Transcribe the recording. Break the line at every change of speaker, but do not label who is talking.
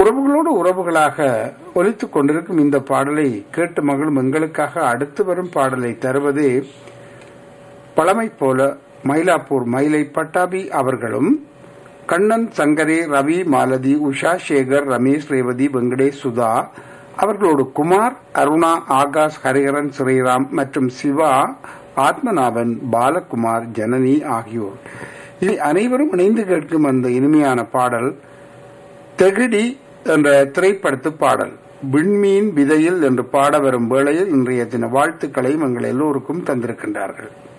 உறவுகளோடு உறவுகளாக ஒலித்துக் கொண்டிருக்கும் இந்த பாடலை கேட்டு மகளும் எங்களுக்காக அடுத்து வரும் பாடலை தருவது பழமை போல மயிலாப்பூர் மயிலை பட்டாபி அவர்களும் கண்ணன் சங்கரே ரவி மாலதி உஷா சேகர் ரமேஷ் ரேவதி வெங்கடேஷ் சுதா அவர்களோடு குமார் அருணா ஆகாஷ் ஹரிஹரன் ஸ்ரீராம் மற்றும் சிவா ஆத்மநாபன் பாலகுமார் ஜனனி ஆகியோர் இனி அனைவரும் இணைந்து கேட்கும் அந்த இனிமையான பாடல் தெகிடி என்ற திரைப்படத்து பாடல் விண்மீன் விதையில் என்று பாட வரும் வேளையில் இன்றைய தின வாழ்த்துக்களையும் எங்கள் எல்லோருக்கும் தந்திருக்கின்றார்கள்